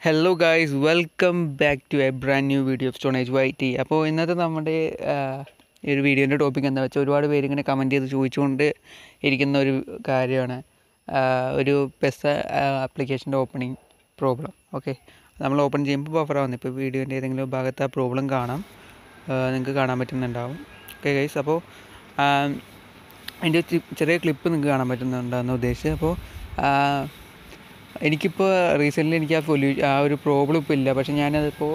hello guys welcome back to a brand new video of Stoneage Y T അപ്പോൾ ഇന്നത്തെ നമ്മുടെ ആ, ഈ ഒരു വീഡിയോൻ്റെ ടോപ്പിക് എന്താ വെച്ചാൽ ഒരുപാട് പേര് ഇങ്ങനെ കമൻറ്റ് ചെയ്ത് ചോദിച്ചുകൊണ്ട് ഇരിക്കുന്ന ഒരു കാര്യമാണ് ആ, ഒരു പെസ് ആപ്ലിക്കേഷൻ്റെ ഓപ്പണിംഗ് പ്രോബ്ലം ഓക്കെ നമ്മൾ ഓപ്പൺ ചെയ്യുമ്പോൾ ബഫർ ആവുന്നത് ഇപ്പോൾ വീഡിയോൻ്റെ ഏതെങ്കിലും ഭാഗത്ത് ആ പ്രോബ്ലം കാണാം നിങ്ങൾക്ക് കാണാൻ പറ്റുന്നുണ്ടാവും ഓക്കെ ഗൈസ് അപ്പോൾ അതിൻ്റെ ചെറിയ ക്ലിപ്പ് നിങ്ങൾക്ക് കാണാൻ പറ്റുന്നുണ്ടെന്ന് ഉദ്ദേശിച്ചത് അപ്പോൾ എനിക്കിപ്പോൾ റീസെൻ്റ്ലി എനിക്ക് ആ സൊല്യൂ ആ ഒരു പ്രോബ്ലം ഇപ്പോൾ ഇല്ല പക്ഷേ ഞാനതിപ്പോൾ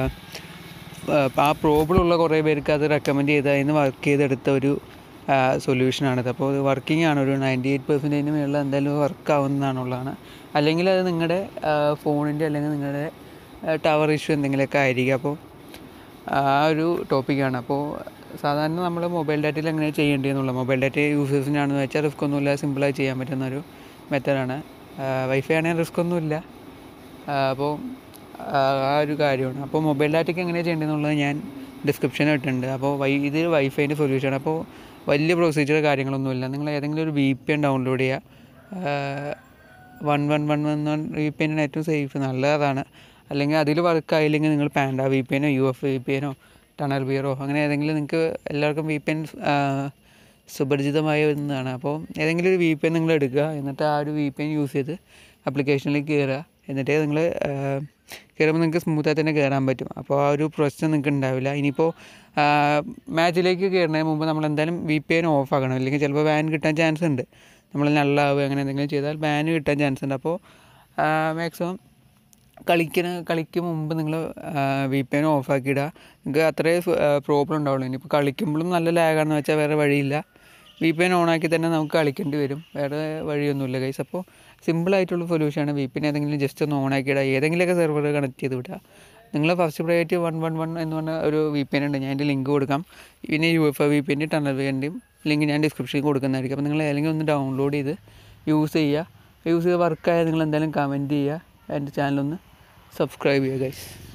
ആ പ്രോബ്ലം ഉള്ള കുറേ പേർക്ക് അത് റെക്കമെൻഡ് ചെയ്ത് അതിന് വർക്ക് ചെയ്തെടുത്ത ഒരു സൊല്യൂഷനാണിത് അപ്പോൾ അത് വർക്കിംഗ് ആണ് ഒരു നയൻറ്റി എയ്റ്റ് പെർസെൻറ്റേജിന് മുകളിൽ എന്തായാലും വർക്ക് ആവുന്നതാണുള്ളതാണ് അല്ലെങ്കിൽ അത് നിങ്ങളുടെ ഫോണിൻ്റെ അല്ലെങ്കിൽ നിങ്ങളുടെ ടവർ ഇഷ്യൂ എന്തെങ്കിലുമൊക്കെ ആയിരിക്കും അപ്പോൾ ആ ഒരു ടോപ്പിക്കാണ് അപ്പോൾ സാധാരണ നമ്മൾ മൊബൈൽ ഡാറ്റയിൽ എങ്ങനെ ചെയ്യേണ്ടതെന്നുള്ള മൊബൈൽ ഡാറ്റ യൂസേഴ്സിനാണെന്ന് വെച്ചാൽ റിസ്ക് ഒന്നുമില്ല സിമ്പിളായി ചെയ്യാൻ പറ്റുന്ന ഒരു മെത്തഡാണ് വൈഫൈ ആണെങ്കിൽ റിസ്ക് ഒന്നുമില്ല അപ്പോൾ ആ ഒരു കാര്യമാണ് അപ്പോൾ മൊബൈൽ ഡാറ്റയ്ക്ക് എങ്ങനെ ചെയ്യേണ്ടതെന്നുള്ളത് ഞാൻ ഡിസ്ക്രിപ്ഷനിൽ ഇട്ടിട്ടുണ്ട് അപ്പോൾ വൈ ഇത് വൈഫൈൻ്റെ സൊല്യൂഷനാണ് അപ്പോൾ വലിയ പ്രൊസീജിയർ കാര്യങ്ങളൊന്നുമില്ല നിങ്ങൾ ഏതെങ്കിലും ഒരു വി പി എൻ ഡൗൺലോഡ് ചെയ്യുക one one one one V P എന്നാണ് ഏറ്റവും സേഫ് നല്ലതാണ് അല്ലെങ്കിൽ അതിൽ വർക്ക് ആയില്ലെങ്കിൽ നിങ്ങൾ പാൻഡ വി പി എനോ യു എഫ് വി പി എനോ ടണൽ ബിയറോ അങ്ങനെ ഏതെങ്കിലും നിങ്ങൾക്ക് എല്ലാവർക്കും വി പി എൻ സുപരിചിതമായ ഒന്നാണ് അപ്പോൾ ഏതെങ്കിലും ഒരു വി പി എൻ നിങ്ങൾ എടുക്കുക എന്നിട്ട് ആ ഒരു വി പി എൻ യൂസ് ചെയ്ത് ആപ്ലിക്കേഷനിലേക്ക് കയറുക എന്നിട്ട് നിങ്ങൾ കയറുമ്പോൾ നിങ്ങൾക്ക് സ്മൂത്തായി തന്നെ കയറാൻ പറ്റും അപ്പോൾ ആ ഒരു പ്രശ്നം നിങ്ങൾക്ക് ഉണ്ടാവില്ല ഇനിയിപ്പോൾ മാച്ചിലേക്ക് കയറുന്നതിന് മുമ്പ് നമ്മൾ എന്തായാലും വി പി എൻ ഓഫ് ആക്കണം അല്ലെങ്കിൽ ചിലപ്പോൾ ബാൻ കിട്ടാൻ ചാൻസ് ഉണ്ട് നമ്മൾ നള്ളാവുക അങ്ങനെ എന്തെങ്കിലും ചെയ്താൽ ബാൻ കിട്ടാൻ ചാൻസ് ഉണ്ട് അപ്പോൾ മാക്സിമം കളിക്കുന്ന കളിക്ക് മുമ്പ് നിങ്ങൾ വി പി എൻ ഓഫ് ആക്കിയിടുക നിങ്ങൾക്ക് അത്രേ പ്രോബ്ലം ഉണ്ടാവുള്ളൂ ഇനിയിപ്പോൾ കളിക്കുമ്പോഴും നല്ല ലാഗാണെന്ന് വെച്ചാൽ വേറെ വഴിയില്ല വി പി എൻ ഓണാക്കി തന്നെ നമുക്ക് കളിക്കേണ്ടി വരും വേറെ വഴിയൊന്നുമില്ല ഗൈസ് അപ്പോൾ സിമ്പിളായിട്ടുള്ള സൊല്യൂഷനാണ് വി പി എൻ ഏതെങ്കിലും ജസ്റ്റ് ഒന്ന് ഓണാക്കി ഇടുക ഏതെങ്കിലുമൊക്കെ സെർവർ കണക്ട് ചെയ്ത് വിടുക നിങ്ങൾ first private one one one എന്ന് പറഞ്ഞ ഒരു വി പി എൻ ഉണ്ട് ഞാൻ അതിൻ്റെ ലിങ്ക് കൊടുക്കാം പിന്നെ യു എഫ് വി പി എൻ്റെ ടണൽ വി എൻ്റെയും ലിങ്ക് ഞാൻ ഡിസ്ക്രിപ്ഷനിൽ കൊടുക്കുന്നതായിരിക്കും അപ്പോൾ നിങ്ങൾ ഏതെങ്കിലും ഒന്ന് ഡൗൺലോഡ് ചെയ്ത് യൂസ് ചെയ്യുക യൂസ് ചെയ്ത് വർക്കായാൽ നിങ്ങൾ എന്തായാലും കമൻറ്റ് ചെയ്യുക എൻ്റെ ചാനലൊന്ന് സബ്സ്ക്രൈബ് ചെയ്യുക ഗൈസ്